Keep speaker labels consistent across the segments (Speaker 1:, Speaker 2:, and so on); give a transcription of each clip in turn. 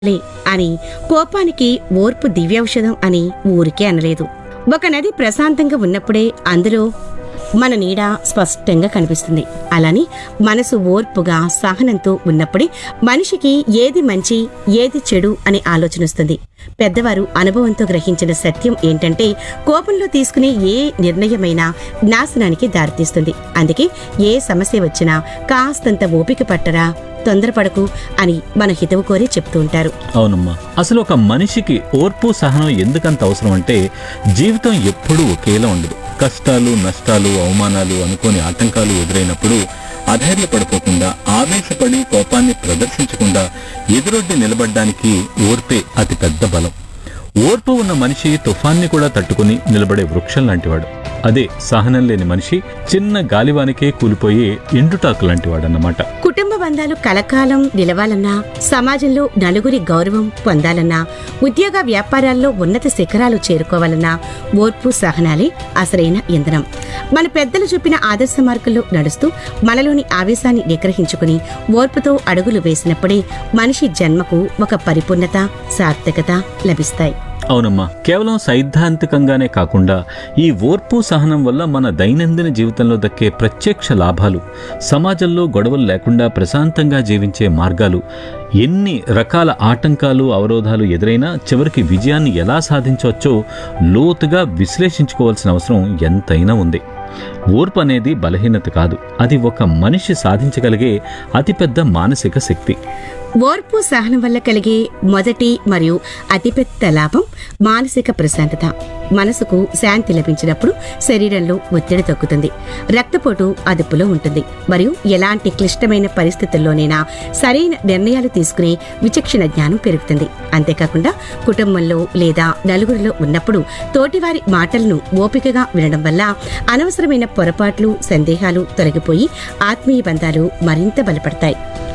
Speaker 1: లే అని కోపానికి ఓర్పు దివ్యౌషధం అని ఊరికే అనలేదు ఒక నది ప్రశాంతంగా ఉన్నప్పుడే అందులో మన నీడ స్పష్టంగా కనిపిస్తుంది అలాని మనసు ఓర్పుగా సహనంతో ఉన్నప్పుడే మనిషికి ఏది మంచి ఏది చెడు అనే ఆలోచన వస్తుంది పెద్దవారు అనుభవంతో గ్రహించిన సత్యం ఏంటంటే కోపంలో తీసుకునే ఏ నిర్ణయమైనా నాశనానికి దారితీస్తుంది అందుకే ఏ సమస్య వచ్చినా కాస్తంత ఓపిక పట్టరా తొందరపడకు అని మన హితవు కోరి చెప్తూ ఉంటారు
Speaker 2: అవునమ్మా అసలు ఒక మనిషికి ఓర్పు సహనం ఎందుకంత అవసరం అంటే జీవితం ఎప్పుడూ ఒకేలా ఉండదు కష్టాలు నష్టాలు అవమానాలు అనుకోని ఆటంకాలు ఎదురైనప్పుడు అధైర్యపడిపోకుండా ఆవేశపడి కోపాన్ని ప్రదర్శించకుండా ఎదురొడ్డి నిలబడడానికి ఓర్పే అతి పెద్ద బలం ఓర్పు ఉన్న మనిషి తుఫాన్ని కూడా తట్టుకుని నిలబడే వృక్షం లాంటివాడు అదే సహనం లేని మనిషి చిన్న గాలివానికే కూలిపోయే ఎండుటాకు లాంటివాడన్నమాట
Speaker 1: కుటుంబ బంధాలు కలకాలం నిలవాలన్నా సమాజంలో నలుగురి గౌరవం పొందాలన్నా ఉద్యోగ వ్యాపారాల్లో ఉన్నత శిఖరాలు చేరుకోవాలన్నా ఓర్పు సహనాలే అసలైన ఇంధనం మన పెద్దలు చూపిన ఆదర్శ మార్గంలో నడుస్తూ మనలోని ఆవేశాన్ని నిగ్రహించుకుని ఓర్పుతో అడుగులు వేసినప్పుడే మనిషి జన్మకు ఒక పరిపూర్ణత సార్థకత లభిస్తాయి
Speaker 2: అవునమ్మా కేవలం సైద్ధాంతికంగానే కాకుండా ఈ ఓర్పు సహనం వల్ల మన దైనందిన జీవితంలో దక్కే ప్రత్యక్ష లాభాలు సమాజంలో గొడవలు లేకుండా ప్రశాంతంగా జీవించే మార్గాలు ఎన్ని రకాల ఆటంకాలు అవరోధాలు ఎదురైనా చివరికి విజయాన్ని ఎలా సాధించవచ్చో లోతుగా విశ్లేషించుకోవాల్సిన అవసరం ఎంతైనా ఉంది ఓర్పు అనేది బలహీనత కాదు అది ఒక మనిషి సాధించగలిగే అతిపెద్ద మానసిక శక్తి
Speaker 1: ఓర్పు సహనం వల్ల కలిగే మొదటి మరియు అతిపెద్ద లాభం మానసిక ప్రశాంతత మనసుకు శాంతి లభించినప్పుడు శరీరంలో ఒత్తిడి తగ్గుతుంది రక్తపోటు అదుపులో ఉంటుంది మరియు ఎలాంటి క్లిష్టమైన పరిస్థితుల్లోనైనా సరైన నిర్ణయాలు తీసుకునే విచక్షణ జ్ఞానం పెరుగుతుంది అంతేకాకుండా కుటుంబంలో లేదా నలుగురిలో ఉన్నప్పుడు తోటివారి మాటలను ఓపికగా వినడం వల్ల అనవసరమైన పొరపాట్లు సందేహాలు తొలగిపోయి ఆత్మీయ బంధాలు మరింత బలపడతాయి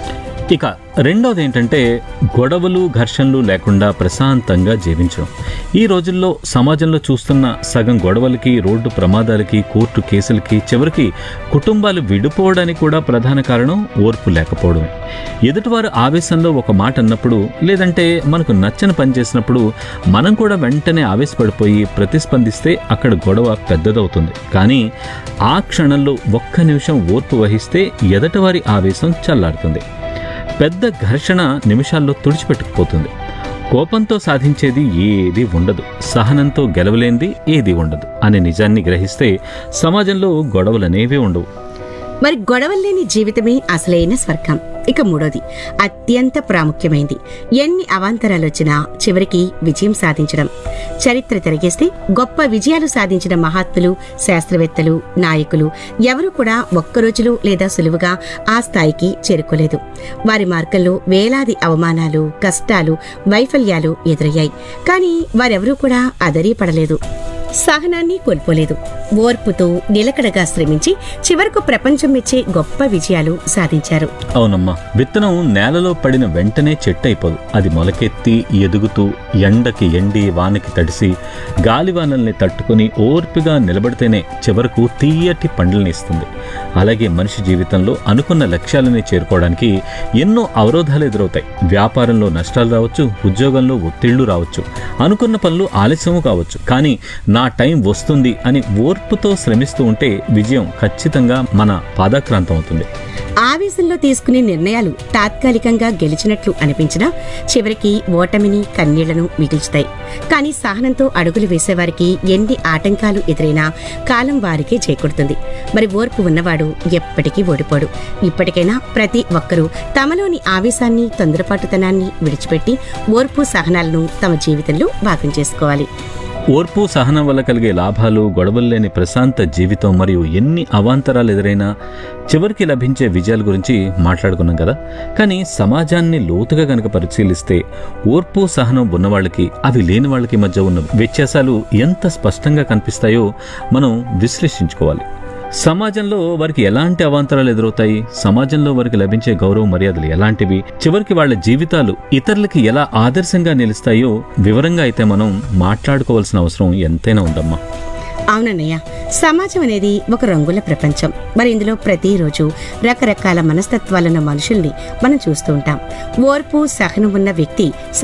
Speaker 2: ఇక రెండవది ఏంటంటే గొడవలు ఘర్షణలు లేకుండా ప్రశాంతంగా జీవించడం ఈ రోజుల్లో సమాజంలో చూస్తున్న సగం గొడవలకి రోడ్డు ప్రమాదాలకి కోర్టు కేసులకి చివరికి కుటుంబాలు విడిపోవడానికి కూడా ప్రధాన కారణం ఓర్పు లేకపోవడమే ఎదుటివారు ఆవేశంలో ఒక మాట అన్నప్పుడు లేదంటే మనకు నచ్చని పని చేసినప్పుడు మనం కూడా వెంటనే ఆవేశపడిపోయి ప్రతిస్పందిస్తే అక్కడ గొడవ పెద్దదవుతుంది కానీ ఆ క్షణంలో ఒక్క నిమిషం ఓర్పు వహిస్తే ఎదటివారి ఆవేశం చల్లారుతుంది పెద్ద ఘర్షణ నిమిషాల్లో తుడిచిపెట్టుకుపోతుంది కోపంతో సాధించేది ఏది ఉండదు సహనంతో గెలవలేంది ఏది ఉండదు అనే నిజాన్ని గ్రహిస్తే సమాజంలో గొడవలనేవే ఉండవు
Speaker 1: మరి గొడవల్లేని జీవితమే అసలైన స్వర్గం ఇక మూడోది అత్యంత ప్రాముఖ్యమైంది ఎన్ని అవాంతరాలు వచ్చినా చివరికి విజయం సాధించడం చరిత్ర తిరిగేస్తే గొప్ప విజయాలు సాధించిన మహాత్ములు శాస్త్రవేత్తలు నాయకులు ఎవరూ కూడా ఒక్క రోజులో లేదా సులువుగా ఆ స్థాయికి చేరుకోలేదు వారి మార్గంలో వేలాది అవమానాలు కష్టాలు వైఫల్యాలు ఎదురయ్యాయి కానీ వారెవరూ కూడా అదరీపడలేదు సహనాన్ని కోల్పోలేదు ఓర్పుతో నిలకడగా శ్రమించి చివరకు ప్రపంచం మెచ్చే గొప్ప విజయాలు సాధించారు
Speaker 2: అవునమ్మా విత్తనం నేలలో పడిన వెంటనే చెట్టు అయిపోదు అది మొలకెత్తి ఎదుగుతూ ఎండకి ఎండి వానకి తడిసి గాలివానల్ని తట్టుకుని ఓర్పుగా నిలబడితేనే చివరకు తీయటి పండ్లని ఇస్తుంది అలాగే మనిషి జీవితంలో అనుకున్న లక్ష్యాలని చేరుకోవడానికి ఎన్నో అవరోధాలు ఎదురవుతాయి వ్యాపారంలో నష్టాలు రావచ్చు ఉద్యోగంలో ఒత్తిళ్లు రావచ్చు అనుకున్న పనులు ఆలస్యము కావచ్చు కానీ నా టైం వస్తుంది అని ఓర్పుతో శ్రమిస్తూ ఉంటే విజయం ఖచ్చితంగా మన పాదాక్రాంతం అవుతుంది
Speaker 1: ఆవేశంలో తీసుకునే నిర్ణయాలు తాత్కాలికంగా గెలిచినట్లు అనిపించినా చివరికి ఓటమిని కన్నీళ్లను మిగుల్చుతాయి కానీ సహనంతో అడుగులు వేసేవారికి ఎన్ని ఆటంకాలు ఎదురైనా కాలం వారికే చేకూడుతుంది మరి ఓర్పు ఉన్నవాడు ఎప్పటికీ ఓడిపోడు ఇప్పటికైనా ప్రతి ఒక్కరూ తమలోని ఆవేశాన్ని తొందరపాటుతనాన్ని విడిచిపెట్టి ఓర్పు సహనాలను తమ జీవితంలో భాగం చేసుకోవాలి
Speaker 2: ఓర్పు సహనం వల్ల కలిగే లాభాలు గొడవలు లేని ప్రశాంత జీవితం మరియు ఎన్ని అవాంతరాలు ఎదురైనా చివరికి లభించే విజయాల గురించి మాట్లాడుకున్నాం కదా కానీ సమాజాన్ని లోతుగా గనక పరిశీలిస్తే ఓర్పు సహనం ఉన్న వాళ్ళకి అవి లేని వాళ్ళకి మధ్య ఉన్న వ్యత్యాసాలు ఎంత స్పష్టంగా కనిపిస్తాయో మనం విశ్లేషించుకోవాలి సమాజంలో వారికి ఎలాంటి అవాంతరాలు ఎదురవుతాయి సమాజంలో వారికి లభించే గౌరవ మర్యాదలు ఎలాంటివి చివరికి వాళ్ళ జీవితాలు ఇతరులకి ఎలా ఆదర్శంగా నిలుస్తాయో వివరంగా అయితే మనం మాట్లాడుకోవాల్సిన అవసరం ఎంతైనా ఉందమ్మా
Speaker 1: అవునన్నయ్య సమాజం అనేది ఒక రంగుల ప్రపంచం మరి ఇందులో ప్రతిరోజు రకరకాల మనస్తత్వాలున్న మనుషుల్ని మనం చూస్తూ ఉంటాం ఓర్పు సహనం ఉన్న వ్యక్తి